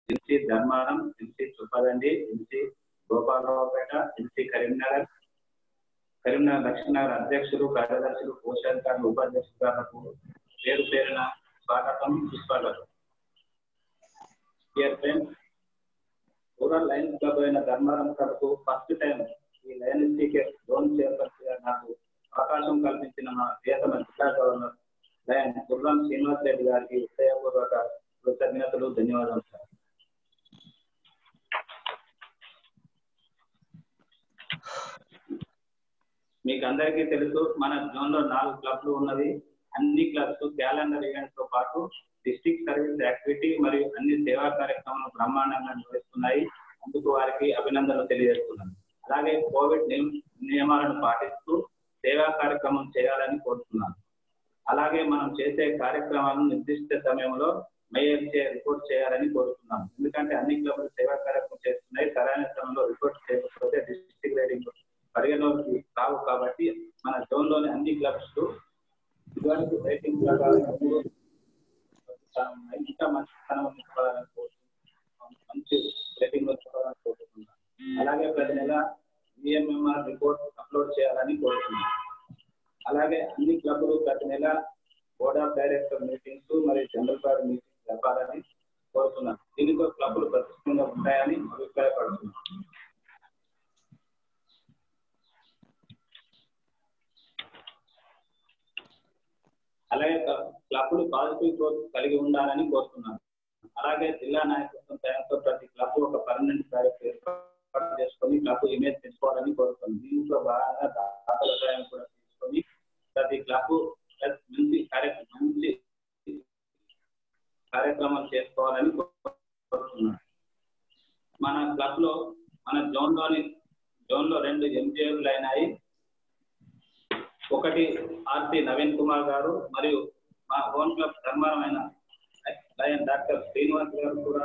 ఎన్సి ధర్మారం ఎన్సి చుప్పదండి ఎన్సి గోపాలరావుపేట ఎన్సి కరీంనగర్ కరీంనగర్ దక్షిణనగర్ అధ్యక్షులు కార్యదర్శులు కోశాధికారులు ఉపాధ్యక్షులకు పేరు పేరున స్వాగతం సుస్వాగతం dear friends rural lions club అయిన ధర్మారం క్లబ్కు ఫస్ట్ టైం ఈ లైన్ స్పీకే లోన్ చైర్పర్సన్ నాకు అవకాశం కల్పించిన మా ప్రియతమ జిల్లా గవర్నర్ లయన్ గుర్రం శ్రీనివాస్ రెడ్డి గారికి హృదయపూర్వక కృతజ్ఞతలు ధన్యవాదాలు సార్ మీకు అందరికీ తెలుసు మన జోన్ లో నాలుగు క్లబ్లు ఉన్నది అన్ని క్లబ్స్ క్యాలెండర్ ఈవెంట్స్ తో పాటు డిస్ట్రిక్ట్ సర్వీస్ యాక్టివిటీ మరియు అన్ని సేవా కార్యక్రమాలు బ్రహ్మాండంగా నిర్వహిస్తున్నాయి అందుకు వారికి అభినందనలు తెలియజేస్తున్నాను అలాగే కోవిడ్ నియమ- నియమాలను పాటిస్తూ సేవా కార్యక్రమం చేయాలని కోరుతున్నాను అలాగే మనం చేసే కార్యక్రమాలను నిర్దిష్ట సమయంలో మైఎల్సీ రిపోర్ట్ చేయాలని కోరుతున్నాం ఎందుకంటే అన్ని క్లబ్లు సేవా కార్యక్రమం చేస్తున్నాయి సరైన సమయంలో రిపోర్ట్ చేయకపోతే డిస్ట్రిక్ట్ రైడింగ్ పరిగణలోకి రావు కాబట్టి మన జోన్ లోని అన్ని క్లబ్స్ ఇటువంటి రేటింగ్ ప్రకారం ఇంకా మంచి స్థానం తీసుకోవాలని కోరుతున్నాం మంచి రేటింగ్ తీసుకోవాలని కోరుతున్నాం అలాగే ప్రతి నెల విఎంఎంఆర్ రిపోర్ట్ అప్లోడ్ చేయాలని కోరుతున్నాం అలాగే అన్ని క్లబ్లు ప్రతి నెల బోర్డ్ ఆఫ్ డైరెక్టర్ మీటింగ్స్ మరియు జనరల్ బాడీ మీటింగ్స్ జరపాలని కోరుతున్నాను దీనితో క్లబ్లు ప్రతిష్టంగా ఉంటాయని అభిప్రాయపడుతున్నాను అలాగే క్ల- క్లబ్లు పాజిటివ్ గ్రోత్ కలిగి ఉండాలని కోరుతున్నాను అలాగే జిల్లా నాయకత్వం తయారుతో ప్రతి క్లబ్ ఒక పర్మనెంట్ కార్యక్రమం ఏర్పాటు చేసుకొని క్లబ్ ఇమేజ్ తెచ్చుకోవాలని కోరుతున్నాను దీంట్లో భాగంగా దాతల సాయం కూడా తీసుకొని ప్రతి క్లబ్ మంచి కార్యక్రమం మంచి కార్యక్రమాలు చేసుకోవాలని కోరుతున్నాను మన క్లబ్ లో మన జోన్ లోని జోన్ లో రెండు ఎంజిఓలు అయినాయి ఒకటి ఆర్పి నవీన్ కుమార్ గారు మరియు మా ఓన్ క్లబ్ ధర్మారమైన లయన్ డాక్టర్ శ్రీనివాస్ గారు కూడా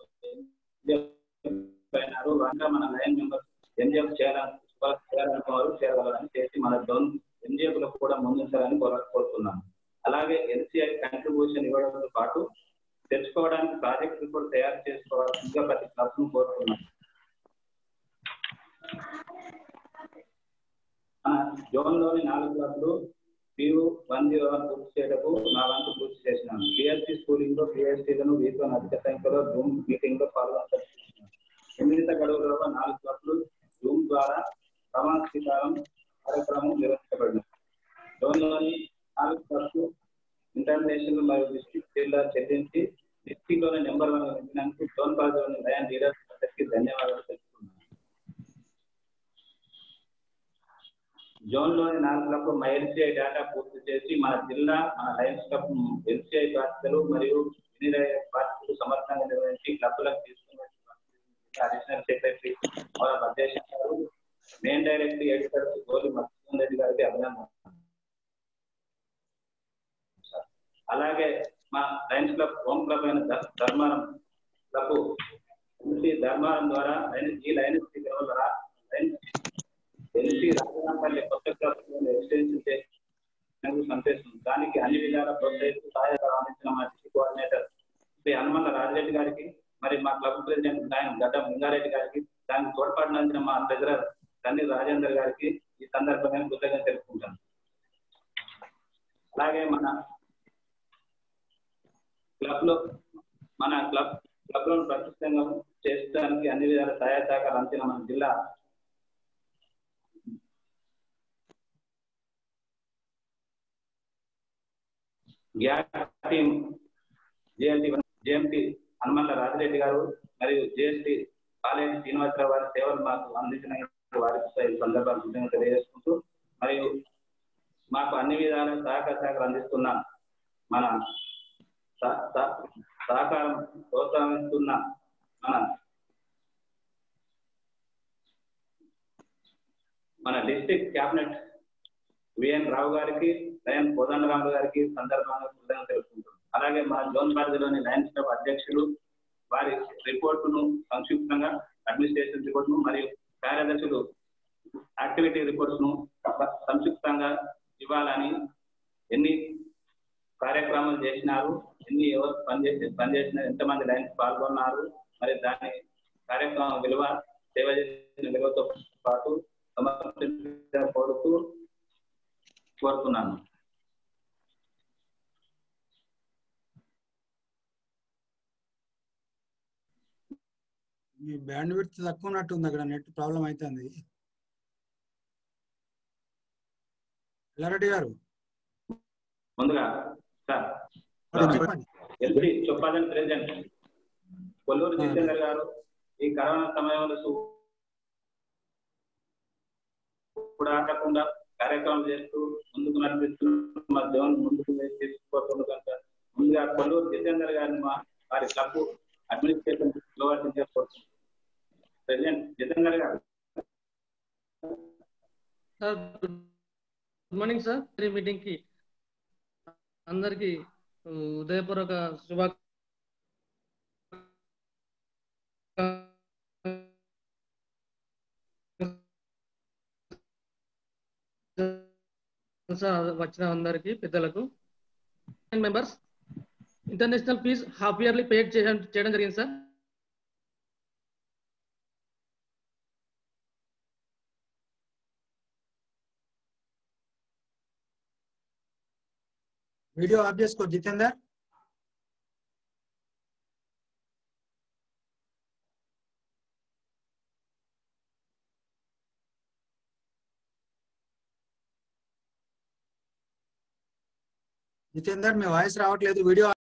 అయినారు ఇంకా మన లయన్ మెంబర్స్ ఎంజిఎఫ్ చేయాలని చేయాలనుకున్న వారు చేరగలరని చేసి మన జోన్ ఎంజిఎఫ్ లో కూడా ముందుంచాలని కోర- కోరుతున్నాను అలాగే ఎన్సిఐ కంట్రిబ్యూషన్ ఇవ్వడంతో పాటు తెచ్చుకోవడానికి ప్రాజెక్ట్ రిపోర్ట్ తయారు చేసుకోవాల్సిందిగా ప్రతి క్లబ్ ను కోరుతున్నాను మన జోన్ లోని నాలుగు క్లబ్లు పియు వన్ జీరో వన్ పూర్తి చేయటకు నా వంతు పూర్తి చేసినాను పిఎస్సి స్కూలింగ్ లో పిఎస్సీలను వీటిలో అధిక సంఖ్యలో జూమ్ మీటింగ్ లో పాల్గొనాలి ఎనిమిది గడువులలో నాలుగు క్లబ్లు జూమ్ ద్వారా ప్రమాణ స్వీకారం కార్యక్రమం నిర్వహించబడింది జోన్ లోని నాలుగు క్లబ్లు ఇంటర్నేషనల్ మరియు డిస్ట్రిక్ట్ జిల్లా చెల్లించి డిస్ట్రిక్ట్ లోని నెంబర్ వన్ నిలిచినందుకు జోన్ పరిధిలోని లయన్ లీడర్స్ అందరికీ ధన్యవాదాలు తెలుపుతున్నాను జోన్ లోని నాలుగులకు ఎల్సిఐ డేటా పూర్తి చేసి మన జిల్లా మన లయన్స్ క్లబ్ ఎల్సిఐ బాధ్యతలు మరియు వినియోగ బాధ్యతలు సమర్థంగా నిర్వహించి క్లబ్లకు తీసుకున్న అడిషనల్ సెక్రటరీ మన అధ్యక్ష గారు మెయిన్ డైరెక్టర్ ఎడిటర్ గోలి మత్స్యం రెడ్డి గారికి అభినందన అలాగే మా లయన్స్ క్లబ్ హోమ్ క్లబ్ అయిన ధ- ధర్మారం క్లబ్ ఎల్సి ధర్మారం ద్వారా లయన్స్ ఈ లయన్స్ ద్వారా లయన్స్ ఎల్సి రాజనాపల్లి కొత్త క్లబ్ ఎక్స్టెన్షన్ చేసినందుకు సంతోషం దానికి అన్ని విధాల ప్రోత్సహిస్తూ సహాయకారం అందించిన మా డిస్ట్రిక్ట్ కోఆర్డినేటర్ శ్రీ హనుమల్ల రాజరెడ్డి గారికి మరి మా క్లబ్ ప్రెసిడెంట్ ఆయన గడ్డ లింగారెడ్డి గారికి దానికి తోడ్పాటునందిన మా ట్రెజరర్ తన్ని రాజేందర్ గారికి ఈ సందర్భంగా కృతజ్ఞత తెలుపుకుంటాను అలాగే మన క్లబ్ లో మన క్లబ్ క్లబ్ లో ప్రతిష్టంగా చేసడానికి అన్ని విధాల సహాయ సహకారాలు అందిన మన జిల్లా గ్యాస్ team JLT JMT Hanumantha Rajireddy గారు మరియు జేఎస్టీ కాలేజీ శ్రీనివాసరావు వారి సేవలు మాకు అందించిన వారికి ఈ సందర్భాలు కృతజ్ఞతలు తెలియజేసుకుంటూ మరియు మాకు అన్ని విధాల సహకార సహకారం అందిస్తున్న మన సహ- సహ- సహకారం ప్రోత్సహిస్తున్న మన మన డిస్ట్రిక్ట్ క్యాబినెట్ విఎన్ రావు గారికి లయన్ కోదండరాములు గారికి సందర్భంగా కృతజ్ఞతలు తెలుపుకుంటున్నాం అలాగే మన జోన్ పరిధిలోని లయన్స్ క్లబ్ అధ్యక్షులు వారి రిపోర్టును సంక్షిప్తంగా అడ్మినిస్ట్రేషన్ రిపోర్టును మరియు కార్యదర్శులు యాక్టివిటీ రిపోర్ట్స్ ను సంక్షిప్తంగా ఇవ్వాలని ఎన్ని కార్యక్రమాలు చేసినారు ఎన్ని ఎవరు పనిచేసి పనిచేసిన ఎంతమంది లైన్స్ పాల్గొన్నారు మరి దాని కార్యక్రమం విలువ సేవ చేసిన విలువతో పాటు సమర్పించ కోరుతూ కోరుతున్నాను మీ బ్యాండ్ విడ్త్ తక్కువ ఉన్నట్టు ఉంది అక్కడ నెట్ ప్రాబ్లం అవుతుంది ఎల్లారెడ్డి గారు ముందుగా సార్ చెప్పండి ఎల్పి చొప్పాదని ప్రెసిడెంట్ కొల్లూరు ఆ. జితేందర్ గారు ఈ కరోనా సమయంలో సు- కూడా ఆటకుండా కార్యక్రమం చేస్తూ ముందుకు నడిపిస్తున్న మా జోన్ ముందుకు తీసుకుపోతుంది కనుక ముందుగా కొల్లూరు జితేందర్ గారిని మా వారి క్లబ్ అడ్మినిస్ట్రేషన్ స్లోవర్సింగ్ చేసుకోవచ్చు ప్రెసిడెంట్ జితేందర్ గారు సార్ గుడ్ మార్నింగ్ సార్ ఈ మీటింగ్ కి అందరికి ఉదయపూర్వక శుభా సార్ వచ్చిన అందరికి పెద్దలకు members international fees half yearly pay చేయడం చేయడం జరిగింది సార్ వీడియో ఆఫ్ చేసుకో జితేందర్ జితేందర్ మీ వాయిస్ రావట్లేదు వీడియో